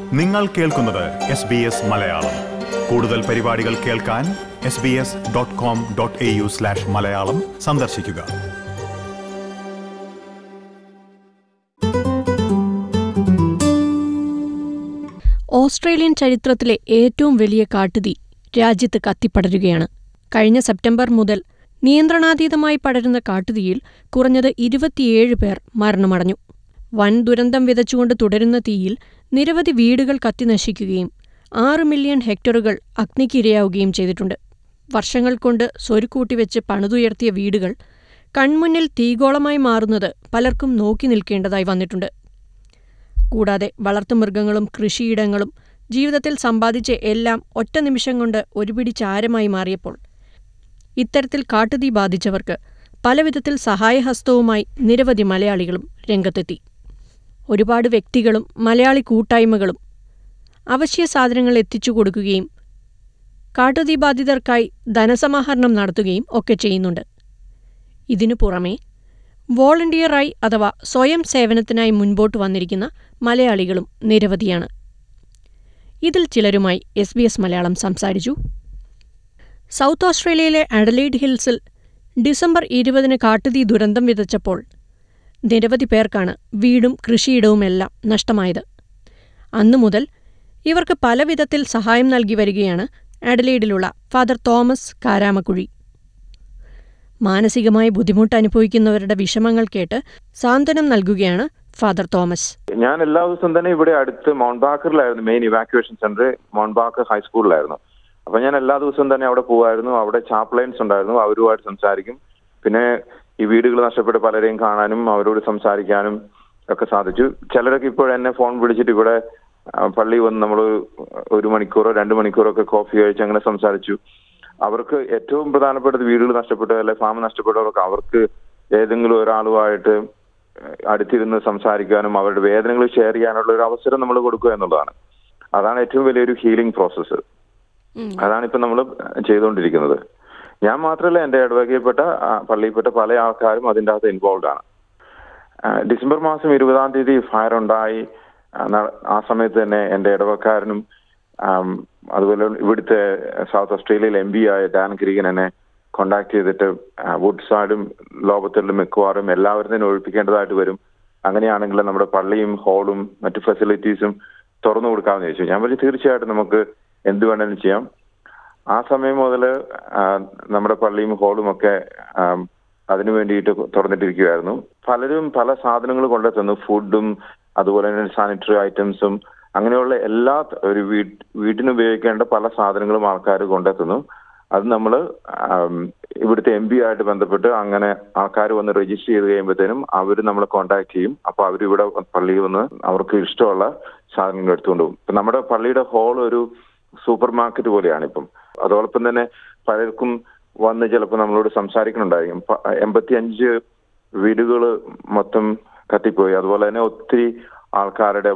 നിങ്ങൾ കേൾക്കുന്നത് S B S Malayalam കൂടുതൽ പരിപാടികൾ കേൾക്കാൻ S B S dot com dot A U slash Malayalam സന്ദർശിക്കുക ഓസ്ട്രേലിയൻ ചരിത്രത്തിലെ ഏറ്റവും വലിയ കാട്ടുതീ രാജ്യത്ത് കത്തിപ്പടരുകയാണ് കഴിഞ്ഞ സെപ്റ്റംബർ മുതൽ നിയന്ത്രണാതീതമായി പടരുന്ന കാട്ടുതീയിൽ കുറഞ്ഞത് ഇരുപത്തിയേഴ് പേർ മരണമടഞ്ഞു വൻ ദുരന്തം വിതച്ചുകൊണ്ട് തുടരുന്ന തീയിൽ നിരവധി വീടുകൾ കത്തിനശിക്കുകയും ആറ് മില്യൺ ഹെക്ടറുകൾ അഗ്നിക്കിരയാവുകയും ചെയ്തിട്ടുണ്ട് വർഷങ്ങൾ കൊണ്ട് സ്വരുക്കൂട്ടിവെച്ച് പണിതുയർത്തിയ വീടുകൾ കൺമുന്നിൽ തീഗോളമായി മാറുന്നത് പലർക്കും നോക്കി നിൽക്കേണ്ടതായി വന്നിട്ടുണ്ട് കൂടാതെ വളർത്തുമൃഗങ്ങളും കൃഷിയിടങ്ങളും ജീവിതത്തിൽ സമ്പാദിച്ച എല്ലാം ഒറ്റ നിമിഷം കൊണ്ട് ഒരുപിടി ചാരമായി മാറിയപ്പോൾ ഇത്തരത്തിൽ കാട്ടുതീ ബാധിച്ചവർക്ക് പലവിധത്തിൽ സഹായഹസ്തവുമായി നിരവധി മലയാളികളും രംഗത്തെത്തി ഒരുപാട് വ്യക്തികളും മലയാളി കൂട്ടായ്മകളും അവശ്യ സാധനങ്ങൾ എത്തിച്ചു കൊടുക്കുകയും കാട്ടുതീ ബാധിതർക്കായി ധനസമാഹരണം നടത്തുകയും ഒക്കെ ചെയ്യുന്നുണ്ട് ഇതിനു പുറമെ വോളണ്ടിയറായി അഥവാ സ്വയം സേവനത്തിനായി മുൻപോട്ട് വന്നിരിക്കുന്ന മലയാളികളും നിരവധിയാണ് ഇതിൽ ചിലരുമായി എസ് ബി എസ് മലയാളം സംസാരിച്ചു സൗത്ത് ഓസ്ട്രേലിയയിലെ അഡലൈഡ് ഹിൽസിൽ ഡിസംബർ ഇരുപതിന് കാട്ടുതീ ദുരന്തം വിതച്ചപ്പോൾ നിരവധി പേർക്കാണ് വീടും കൃഷിയിടവുമെല്ലാം നഷ്ടമായത് അന്നു മുതൽ ഇവർക്ക് പലവിധത്തിൽ സഹായം നൽകി വരികയാണ് അഡലൈഡിലുള്ള ഫാദർ തോമസ് കാരാമക്കുഴി മാനസികമായി ബുദ്ധിമുട്ട് അനുഭവിക്കുന്നവരുടെ വിഷമങ്ങൾ കേട്ട് സാന്ത്വനം നൽകുകയാണ് ഫാദർ തോമസ് ഞാൻ എല്ലാ ദിവസവും തന്നെ ഇവിടെ അടുത്ത് മൗണ്ട് ബാക്കറിലായിരുന്നു main evacuation centre Mount Barker ഹൈസ്കൂളിലായിരുന്നു അപ്പൊ ഞാൻ എല്ലാ ദിവസവും തന്നെ അവിടെ പോകുമായിരുന്നു അവിടെ ചാപ്ലൈൻസ് ഉണ്ടായിരുന്നു അവരുമായിട്ട് സംസാരിക്കും പിന്നെ ഈ വീടുകൾ നഷ്ടപ്പെട്ട് പലരെയും കാണാനും അവരോട് സംസാരിക്കാനും ഒക്കെ സാധിച്ചു ചിലരൊക്കെ ഇപ്പോൾ എന്നെ ഫോൺ വിളിച്ചിട്ട് ഇവിടെ ആ, പള്ളി വന്ന് നമ്മൾ ഒരു മണിക്കൂറോ രണ്ട് മണിക്കൂറോ ഒക്കെ കോഫി കഴിച്ച് അങ്ങനെ സംസാരിച്ചു അവർക്ക് ഏറ്റവും പ്രധാനപ്പെട്ടത് വീടുകൾ നഷ്ടപ്പെട്ട അല്ലെ ഫാം നഷ്ടപ്പെട്ടവർക്ക് അവർക്ക് ഏതെങ്കിലും ഒരാളുമായിട്ട് അടുത്തിരുന്ന് സംസാരിക്കാനും അവരുടെ വേദനകൾ ഷെയർ ചെയ്യാനുള്ള ഒരു അവസരം നമ്മൾ കൊടുക്കുക എന്നുള്ളതാണ് അതാണ് ഏറ്റവും വലിയൊരു ഹീലിംഗ് പ്രോസസ്സ് അതാണ് ഇപ്പൊ നമ്മൾ ചെയ്തുകൊണ്ടിരിക്കുന്നത് ഞാൻ മാത്രമല്ല എന്റെ ഇടവകയിൽപ്പെട്ട ആ, പള്ളിയിൽപ്പെട്ട പല ആൾക്കാരും അതിൻ്റെ അകത്ത് ഇൻവോൾവ് ആണ് ആ, ഡിസംബർ മാസം ഇരുപതാം തീയതി ഫയർ ഉണ്ടായി ആ, ന- ആ സമയത്ത് തന്നെ എന്റെ ഇടവക്കാരനും ആം, അതുപോലെ ഇവിടുത്തെ സൗത്ത് ഓസ്ട്രേലിയയിൽ എം പി ആയ ഡാൻ ക്രീഗൻ എന്നെ കോണ്ടാക്ട് ചെയ്തിട്ട് ആ, വുഡ്സാഡും ലോബത്തിലും മിക്കവാറും എല്ലാവരും തന്നെ ഒഴിപ്പിക്കേണ്ടതായിട്ട് വരും അങ്ങനെയാണെങ്കിൽ നമ്മുടെ പള്ളിയും ഹാളും മറ്റു ഫെസിലിറ്റീസും തുറന്നു കൊടുക്കാമെന്ന് ചോദിച്ചു ഞാൻ പറഞ്ഞു തീർച്ചയായിട്ടും നമുക്ക് എന്ത് വേണമെങ്കിലും ചെയ്യാം ആ സമയം മുതൽ നമ്മുടെ പള്ളിയും ഹോളും ഒക്കെ ആം, അതിനു വേണ്ടിയിട്ട് തുറന്നിട്ടിരിക്കുകയായിരുന്നു പലരും പല സാധനങ്ങൾ കൊണ്ടെത്തുന്നു ഫുഡും അതുപോലെ തന്നെ സാനിറ്ററി ഐറ്റംസും അങ്ങനെയുള്ള എല്ലാ ത- ഒരു വീട്ട് വീട്ടിന് ഉപയോഗിക്കേണ്ട പല സാധനങ്ങളും ആൾക്കാർ കൊണ്ടെത്തുന്നു അത് നമ്മൾ ഇവിടുത്തെ എം പി ആയിട്ട് ബന്ധപ്പെട്ട് അങ്ങനെ ആൾക്കാർ വന്ന് രജിസ്റ്റർ ചെയ്ത് കഴിയുമ്പോഴത്തേനും അവർ നമ്മളെ കോൺടാക്ട് ചെയ്യും അപ്പൊ അവരിവിടെ പള്ളിയിൽ വന്ന് അവർക്ക് ഇഷ്ടമുള്ള സാധനങ്ങൾ എടുത്തുകൊണ്ട് പോകും ഇപ്പൊ നമ്മുടെ പള്ളിയുടെ ഹോൾ ഒരു സൂപ്പർ മാർക്കറ്റ് പോലെയാണ് ഇപ്പം അതോടൊപ്പം തന്നെ പലർക്കും വന്ന് ചിലപ്പോൾ നമ്മളോട് സംസാരിക്കണുണ്ടായിരിക്കും പ- എൺപത്തി അഞ്ച് വീടുകൾ മൊത്തം കത്തിപ്പോയി അതുപോലെ തന്നെ ഒത്തിരി ആൾക്കാരുടെ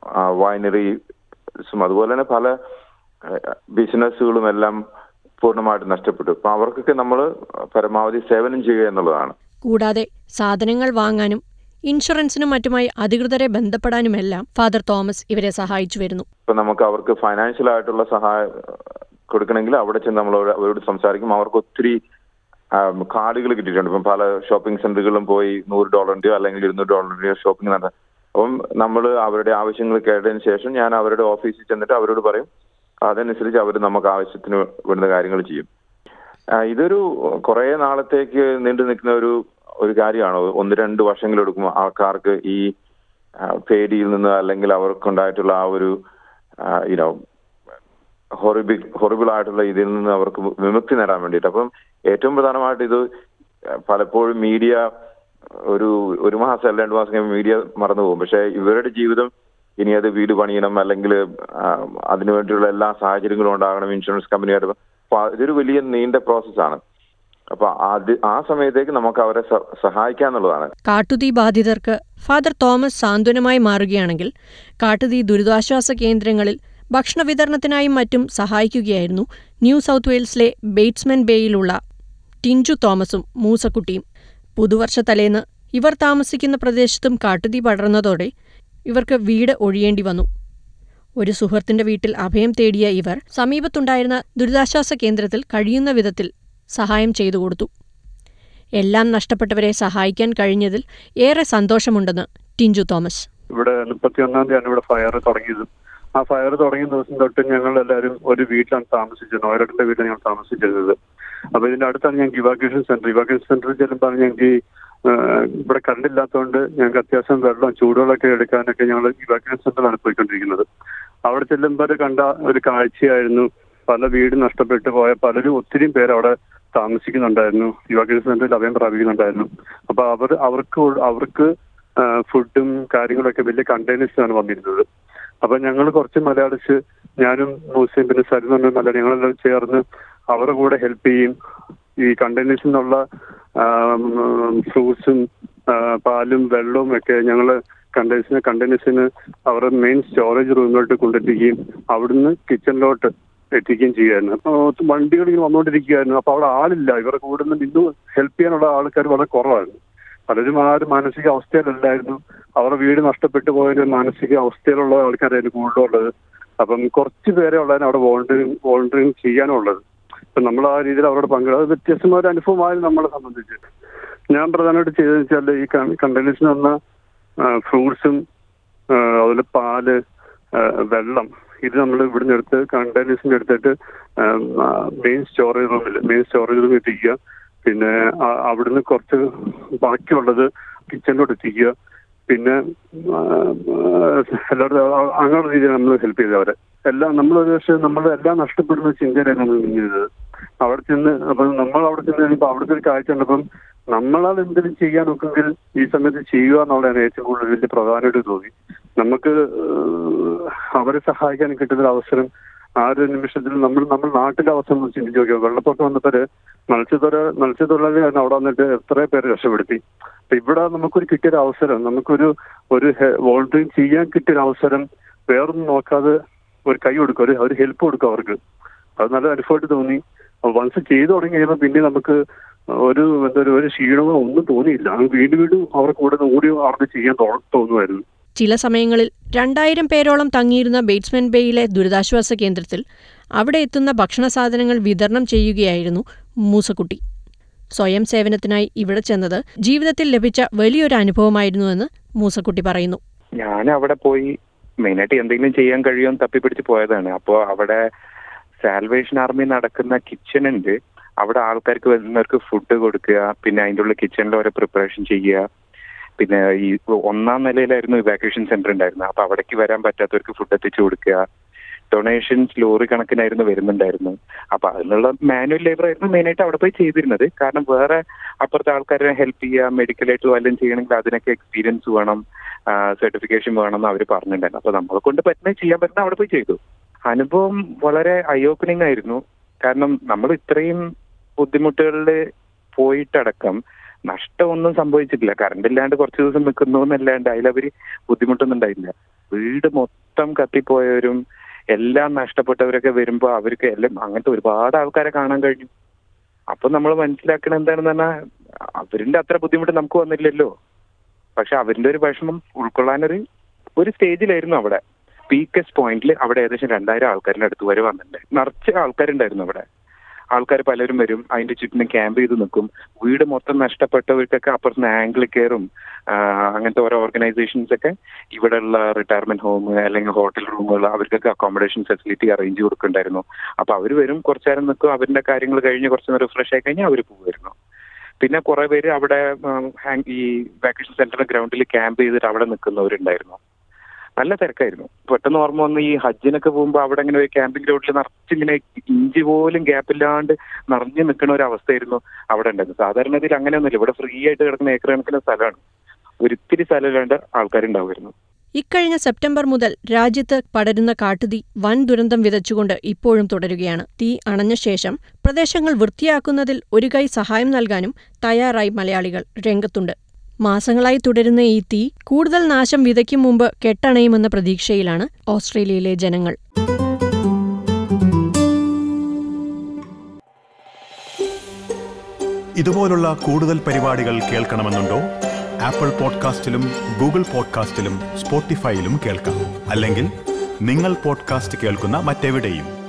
വൈനറീസും അതുപോലെ തന്നെ പല ബിസിനസ്സുകളും എല്ലാം പൂർണ്ണമായിട്ട് നഷ്ടപ്പെട്ടു അപ്പൊ അവർക്കൊക്കെ നമ്മൾ പരമാവധി സേവനം ചെയ്യുക എന്നുള്ളതാണ് കൂടാതെ സാധനങ്ങൾ വാങ്ങാനും ഇൻഷുറൻസിനും മറ്റുമായി അധികൃതരെ ബന്ധപ്പെടാനുമെല്ലാം ഫാദർ തോമസ് ഇവരെ സഹായിച്ചു വരുന്നു ഇപ്പൊ നമുക്ക് അവർക്ക് ഫൈനാൻഷ്യൽ ആയിട്ടുള്ള സഹായം കൊടുക്കണമെങ്കിൽ അവിടെ ചെന്ന് നമ്മൾ അവരോട് അവരോട് സംസാരിക്കും അവർക്ക് ഒത്തിരി കാർഡുകൾ കിട്ടിയിട്ടുണ്ട് ഇപ്പം പല ഷോപ്പിംഗ് സെന്ററുകളിലും പോയി നൂറ് ഡോളറിന്റെയോ അല്ലെങ്കിൽ ഇരുന്നൂറ് ഡോളറിന്റെയോ ഷോപ്പിംഗ് നടത്താൻ അപ്പം നമ്മൾ അവരുടെ ആവശ്യങ്ങൾ കേട്ടതിന് ശേഷം ഞാൻ അവരുടെ ഓഫീസിൽ ചെന്നിട്ട് അവരോട് പറയും അതനുസരിച്ച് അവർ നമുക്ക് ആവശ്യത്തിന് വേണ്ടുന്ന കാര്യങ്ങൾ ചെയ്യും ആ, ഇതൊരു കുറെ നാളത്തേക്ക് നീണ്ടു നിൽക്കുന്ന ഒരു ഒരു കാര്യമാണ് ഒന്ന് രണ്ട് വർഷങ്ങളെടുക്കും ആൾക്കാർക്ക് ഈ ആ, പേടിയിൽ നിന്ന് അല്ലെങ്കിൽ അവർക്കുണ്ടായിട്ടുള്ള ആ ഒരു യുനോ ഹൊറിബിൾ ഹൊറിബിൾ ആയിട്ടുള്ള ഇതിൽ നിന്ന് അവർക്ക് വിമുക്തി നേടാൻ വേണ്ടിയിട്ട് അപ്പം ഏറ്റവും പ്രധാനമായിട്ട് ഇത് പലപ്പോഴും മീഡിയ ഒരു ഒരു മാസം അല്ല രണ്ട് മാസം കഴിയുമ്പോൾ മീഡിയ മറന്നു പോകും പക്ഷെ ഇവരുടെ ജീവിതം ഇനി അത് വീട് പണിയണം അല്ലെങ്കിൽ അതിനുവേണ്ടിയുള്ള എല്ലാ സാഹചര്യങ്ങളും ഉണ്ടാകണം ഇൻഷുറൻസ് കമ്പനിയായിട്ട് അപ്പൊ ഇതൊരു വലിയ നീണ്ട പ്രോസസ്സാണ് അപ്പൊ അത് ആ സമയത്തേക്ക് നമുക്ക് അവരെ സ- സഹായിക്കാന്നുള്ളതാണ് കാട്ടുതീ ബാധിതർക്ക് ഫാദർ തോമസ് സാന്ത്വനമായി മാറുകയാണെങ്കിൽ കാട്ടുതീ ദുരിതാശ്വാസ കേന്ദ്രങ്ങളിൽ ഭക്ഷണ വിതരണത്തിനായും മറ്റും സഹായിക്കുകയായിരുന്നു ന്യൂ സൗത്ത് വെയിൽസിലെ ബേറ്റ്സ്മൻ ബേയിലുള്ള ടിഞ്ചു തോമസും മൂസക്കുട്ടിയും പുതുവർഷ തലേന്ന് ഇവർ താമസിക്കുന്ന പ്രദേശത്തും കാട്ടുതീ പടർന്നതോടെ ഇവർക്ക് വീട് ഒഴിയേണ്ടി വന്നു ഒരു സുഹൃത്തിന്റെ വീട്ടിൽ അഭയം തേടിയ ഇവർ സമീപത്തുണ്ടായിരുന്ന ദുരിതാശ്വാസ കേന്ദ്രത്തിൽ കഴിയുന്ന വിധത്തിൽ സഹായം ചെയ്തു കൊടുത്തു എല്ലാം നഷ്ടപ്പെട്ടവരെ സഹായിക്കാൻ കഴിഞ്ഞതിൽ ഏറെ സന്തോഷമുണ്ടെന്ന് ടിഞ്ചു തോമസ് ഇവിടെ മുപ്പത്തി ഒന്നാം തീയതിയാണ് ഇവിടെ ഫയർ തുടങ്ങിയത് ആ ഫയർ തുടങ്ങിയ ദിവസം തൊട്ട് ഞങ്ങൾ എല്ലാവരും ഒരു വീട്ടിലാണ് താമസിച്ചത് ഓരോരുത്തരുടെ വീട്ടിലാണ് ഞങ്ങൾ താമസിച്ചിരുന്നത് അപ്പൊ ഇതിന്റെ അടുത്താണ് ഞങ്ങൾക്ക് ഇവാക്യുവേഷൻ സെന്റർ ഇവാക്യുവേഷൻ സെന്ററിൽ ചെല്ലുമ്പോൾ ഞങ്ങൾക്ക് ഈ ആ, ഇവിടെ കറണ്ട് ഇല്ലാത്തതുകൊണ്ട് ഞങ്ങൾക്ക് അത്യാവശ്യം വെള്ളം ചൂടുവെള്ളമൊക്കെ എടുക്കാനൊക്കെ ഞങ്ങൾ ഇവാക്യുവേഷൻ സെന്ററിലാണ് പോയിക്കൊണ്ടിരിക്കുന്നത് അവിടെ ചെല്ലുമ്പോൾ കണ്ട ഒരു കാഴ്ചയായിരുന്നു പല വീട് നഷ്ടപ്പെട്ടു പോയ പലരും ഒത്തിരി പേര് അവിടെ താമസിക്കുന്നുണ്ടായിരുന്നു ഇവാക്യുവേഷൻ സെന്ററിൽ അഭയം പ്രാപിക്കുന്നുണ്ടായിരുന്നു അപ്പൊ അവർ അവർക്ക് ഉൾ- അവർക്ക് ആ, ഫുഡും കാര്യങ്ങളൊക്കെ വലിയ കണ്ടെയ്നേഴ്സിലാണ് വന്നിരുന്നത് അപ്പൊ ഞങ്ങൾ കുറച്ച് മലയാളിച്ച് ഞാനും മൂസയും പിന്നെ സരി എന്ന് പറഞ്ഞ മലയാളി ഞങ്ങളെല്ലാം ചേർന്ന് അവരുടെ കൂടെ ഹെൽപ്പ് ചെയ്യും ഈ കണ്ടെയ്നേഴ്സിൽ നിന്നുള്ള ഫ്രൂട്ട്സും പാലും വെള്ളവും ഒക്കെ ഞങ്ങൾ കണ്ടെയ്നേഴ്സിന് കണ്ടെയ്നേഴ്സിന് അവരുടെ മെയിൻ സ്റ്റോറേജ് റൂമിലോട്ട് കൊണ്ടെത്തിക്കുകയും അവിടുന്ന് കിച്ചണിലോട്ട് എത്തിക്കുകയും ചെയ്യുമായിരുന്നു അപ്പോൾ വണ്ടികൾ ഇങ്ങനെ വന്നുകൊണ്ടിരിക്കുകയായിരുന്നു അപ്പോൾ അവിടെ ആളില്ല ഇവരെ കൂടുതൽ നിന്ന് ഹെൽപ്പ് ചെയ്യാനുള്ള ആൾക്കാർ വളരെ കുറവായിരുന്നു പലരും ആ ഒരു മാനസിക അവസ്ഥയിലല്ലായിരുന്നു അവരുടെ വീട് നഷ്ടപ്പെട്ടു പോയ ഒരു മാനസിക അവസ്ഥയിലുള്ള ആൾക്കാരായിരുന്നു കൂടുതലുള്ളത് അപ്പം കുറച്ച് പേരെ ഉള്ളതിന് അവിടെ വോളണ്ടിയറിങ് വോളണ്ടിയറിങ് ചെയ്യാനുള്ളത് അപ്പൊ നമ്മൾ ആ രീതിയിൽ അവരോട് പങ്കെടുക്കുക അത് വ്യത്യസ്തമായ ഒരു അനുഭവമായിരുന്നു നമ്മളെ സംബന്ധിച്ച് ഞാൻ പ്രധാനമായിട്ട് ചെയ്തതെന്ന് വെച്ചാൽ ഈ കണ്ടെയ്നേഴ്സിന് വന്ന ഫ്രൂട്ട്സും അതുപോലെ പാല് ആ, വെള്ളം ഇത് നമ്മൾ ഇവിടുന്ന് എടുത്ത് കണ്ടെയ്നേഴ്സിന്റെ എടുത്തിട്ട് മെയിൻ സ്റ്റോറേജ് റൂമിൽ മെയിൻ സ്റ്റോറേജ് റൂമിൽ എത്തിക്കുക പിന്നെ ആ- അവിടുന്ന് കുറച്ച് ബാക്കിയുള്ളത് കിച്ചണിലോട്ട് എത്തിക്കുക പിന്നെ ആ, ആ, എല്ലാവരും ആ- അങ്ങനെയുള്ള രീതിയിൽ നമ്മൾ ഹെൽപ്പ് ചെയ്ത് അവരെ എല്ലാം നമ്മൾ ഒരു പക്ഷേ നമ്മൾ എല്ലാം നഷ്ടപ്പെടുന്ന ചിന്തയിലാണ് നമ്മൾ നീങ്ങിയത് അവിടെ ചെന്ന് അപ്പം നമ്മൾ അവിടെ ചെന്ന് കഴിയുമ്പോൾ അവിടുത്തെ ഒരു കാഴ്ച കണ്ടപ്പം നമ്മളാൽ എന്തെങ്കിലും ചെയ്യാൻ നോക്കുമെങ്കിൽ ഈ സമയത്ത് ചെയ്യുക എന്നുള്ളതാണ് ഏറ്റവും കൂടുതൽ വലിയ പ്രധാനമായിട്ട് തോന്നി നമുക്ക് ഏഹ്, അവരെ സഹായിക്കാൻ കിട്ടുന്ന ഒരു അവസരം ആ ഒരു നിമിഷത്തിൽ നമ്മൾ നമ്മൾ നാട്ടിലെ അവസ്ഥ ഒന്ന് ചിന്തിച്ച് നോക്കിയോ വെള്ളപ്പൊക്കം വന്നപ്പോൾ മത്സ്യത്തൊര മത്സ്യത്തൊഴിലാളികളാണ് അവിടെ വന്നിട്ട് എത്ര പേര് രക്ഷപ്പെടുത്തി അപ്പൊ ഇവിടെ നമുക്കൊരു കിട്ടിയൊരു അവസരം നമുക്കൊരു ഒരു വോളണ്ടിയറിങ് ചെയ്യാൻ കിട്ടിയൊരു അവസരം വേറൊന്നും നോക്കാതെ ഒരു കൈ കൊടുക്കുക ഒരു ഒരു ഹെൽപ്പ് കൊടുക്കുക അവർക്ക് അത് നല്ല അനുഭവമായിട്ട് തോന്നി വൺസ് ചെയ്തു തുടങ്ങി കഴിയുമ്പോൾ പിന്നെ നമുക്ക് ഒരു എന്താ ഒരു ഒരു ക്ഷീണമോ ഒന്നും തോന്നിയില്ല അങ്ങ് വീണ്ടും വീണ്ടും അവർക്ക് കൂടെ ഓടി അവർക്ക് ചെയ്യാൻ തോ- തോന്നുമായിരുന്നു ചില സമയങ്ങളിൽ രണ്ടായിരം പേരോളം തങ്ങിയിരുന്ന ബേറ്റ്സ്മെൻ ബേയിലെ ദുരിതാശ്വാസ കേന്ദ്രത്തിൽ അവിടെ എത്തുന്ന ഭക്ഷണ സാധനങ്ങൾ വിതരണം ചെയ്യുകയായിരുന്നു മൂസക്കുട്ടി സ്വയം സേവനത്തിനായി ഇവിടെ ചെന്നത് ജീവിതത്തിൽ ലഭിച്ച വലിയൊരു അനുഭവമായിരുന്നുവെന്ന് മൂസക്കുട്ടി പറയുന്നു ഞാൻ അവിടെ പോയി മെയിനായിട്ട് എന്തെങ്കിലും ചെയ്യാൻ കഴിയുമെന്ന് തപ്പിപ്പിടിച്ച് പോയതാണ് അപ്പോൾ അവിടെ സാൽവേഷൻ ആർമി നടക്കുന്ന കിച്ചൺ ഉണ്ട് അവിടെ ആൾക്കാർക്ക് വരുന്നവർക്ക് ഫുഡ് കൊടുക്കുക പിന്നെ അതിൻ്റെ ഉള്ളിൽ കിച്ചണിൽ ഓരോ പ്രിപ്പറേഷൻ ചെയ്യുക പിന്നെ ഈ ഒന്നാം നിലയിലായിരുന്നു ഇവാക്യുവേഷൻ സെന്റർ ഉണ്ടായിരുന്നത് അപ്പൊ അവിടേക്ക് വരാൻ പറ്റാത്തവർക്ക് ഫുഡ് എത്തിച്ചു കൊടുക്കുക ഡൊണേഷൻസ് ലോറി കണക്കിനായിരുന്നു വരുന്നുണ്ടായിരുന്നു അപ്പൊ അതിനുള്ള മാനുവൽ ലേബർ ആയിരുന്നു മെയിനായിട്ട് അവിടെ പോയി ചെയ്തിരുന്നത് കാരണം വേറെ അപ്പുറത്തെ ആൾക്കാരെ ഹെൽപ്പ് ചെയ്യുക മെഡിക്കലായിട്ട് വല്ലതും ചെയ്യണമെങ്കിൽ അതിനൊക്കെ എക്സ്പീരിയൻസ് വേണം സർട്ടിഫിക്കേഷൻ വേണം എന്ന് അവർ പറഞ്ഞിട്ടുണ്ടായിരുന്നു അപ്പൊ നമ്മളെ കൊണ്ട് പറ്റുന്നത് ചെയ്യാൻ പറ്റുന്ന അവിടെ പോയി ചെയ്തു അനുഭവം വളരെ ഐ ഓപ്പണിംഗ് ആയിരുന്നു കാരണം നമ്മൾ ഇത്രയും ബുദ്ധിമുട്ടുകളിൽ പോയിട്ടടക്കം നഷ്ടമൊന്നും സംഭവിച്ചിട്ടില്ല കറണ്ട് ഇല്ലാണ്ട് കുറച്ച് ദിവസം നിൽക്കുന്നു എന്നല്ലാണ്ട് അതിലവര് ബുദ്ധിമുട്ടൊന്നും ഉണ്ടായില്ല വീട് മൊത്തം കത്തിപ്പോയവരും എല്ലാം നഷ്ടപ്പെട്ടവരൊക്കെ വരുമ്പോൾ അവർക്ക് എല്ലാം അങ്ങനത്തെ ഒരുപാട് ആൾക്കാരെ കാണാൻ കഴിഞ്ഞു അപ്പൊ നമ്മൾ മനസ്സിലാക്കണത് എന്താണെന്ന് പറഞ്ഞാൽ അവരിന്റെ അത്ര ബുദ്ധിമുട്ട് നമുക്ക് വന്നില്ലല്ലോ പക്ഷെ അവരിന്റെ ഒരു വിഷമം ഉൾക്കൊള്ളാനൊരു ഒരു സ്റ്റേജിലായിരുന്നു അവിടെ പീക്കസ്റ്റ് പോയിന്റിൽ അവിടെ ഏകദേശം രണ്ടായിരം ആൾക്കാരുടെ അടുത്ത് വരെ വന്നിട്ടുണ്ട് നിറച്ച് ആൾക്കാരുണ്ടായിരുന്നു അവിടെ ആൾക്കാർ പലരും വരും അതിന്റെ ചുറ്റിനും ക്യാമ്പ് ചെയ്ത് നിൽക്കും വീട് മൊത്തം നഷ്ടപ്പെട്ടവർക്കൊക്കെ അപ്പുറത്ത് ആംഗിൾ കെയറും അങ്ങനത്തെ ഓരോ ഓർഗനൈസേഷൻസ് ഒക്കെ ഇവിടെയുള്ള റിട്ടയർമെന്റ് ഹോം അല്ലെങ്കിൽ ഹോട്ടൽ റൂമുകൾ അവർക്കൊക്കെ അക്കോമഡേഷൻ ഫെസിലിറ്റി അറേഞ്ച് കൊടുക്കുന്നുണ്ടായിരുന്നു അപ്പൊ അവർ വരും കുറച്ചു നേരം നിൽക്കും അവരുടെ കാര്യങ്ങൾ കഴിഞ്ഞ് കുറച്ച് നേരം റിഫ്രഷ് ആയി കഴിഞ്ഞാൽ അവർ പോകുമായിരുന്നു പിന്നെ കുറെ പേര് അവിടെ ഉം, ഹാങ്- ഈ വാക്കേഷൻ സെന്ററിന്റെ ഗ്രൗണ്ടിൽ ക്യാമ്പ് ചെയ്തിട്ട് അവിടെ നിൽക്കുന്നവരുണ്ടായിരുന്നു നല്ല തിരക്കായിരുന്നു പെട്ടെന്ന് ഓർമ്മ വന്ന് ഈ ഹജ്ജിനൊക്കെ പോകുമ്പോൾ അവിടെ ഇങ്ങനെ ഒരു ക്യാമ്പിംഗ് ഗ്രൗണ്ടിൽ നിറച്ചിങ്ങനെ ഇഞ്ചി പോലും ഗ്യാപ്പില്ലാണ്ട് നിറഞ്ഞു നിൽക്കുന്ന ഒരു അവസ്ഥയായിരുന്നു അവിടെ ഉണ്ടായിരുന്നു സാധാരണ ഇതിൽ അങ്ങനെയൊന്നുമില്ല ഇവിടെ ഫ്രീ ആയിട്ട് കിടക്കുന്ന ഏക്കർ കണക്കിന് സ്ഥലമാണ് ഒരിത്തിരി സ്ഥലമില്ലാണ്ട് ആൾക്കാരുണ്ടാവുമായിരുന്നു ഇക്കഴിഞ്ഞ സെപ്റ്റംബർ മുതൽ രാജ്യത്ത് പടരുന്ന കാട്ടുതീ വൻ ദുരന്തം വിതച്ചുകൊണ്ട് ഇപ്പോഴും തുടരുകയാണ് തീ അണഞ്ഞ ശേഷം പ്രദേശങ്ങൾ വൃത്തിയാക്കുന്നതിൽ ഒരു കൈ സഹായം നൽകാനും തയ്യാറായി മലയാളികൾ രംഗത്തുണ്ട് മാസങ്ങളായി തുടരുന്ന ഈ തീ കൂടുതൽ നാശം വിതയ്ക്കും മുമ്പ് കെട്ടണയുമെന്ന പ്രതീക്ഷയിലാണ് ഓസ്ട്രേലിയയിലെ ജനങ്ങൾ ഇതുപോലുള്ള കൂടുതൽ പരിപാടികൾ കേൾക്കണമെന്നുണ്ടോ ആപ്പിൾ പോഡ്കാസ്റ്റിലും ഗൂഗിൾ പോഡ്കാസ്റ്റിലും സ്പോട്ടിഫൈയിലും കേൾക്കാം അല്ലെങ്കിൽ നിങ്ങൾ പോഡ്കാസ്റ്റ് കേൾക്കുന്ന മറ്റെവിടെയും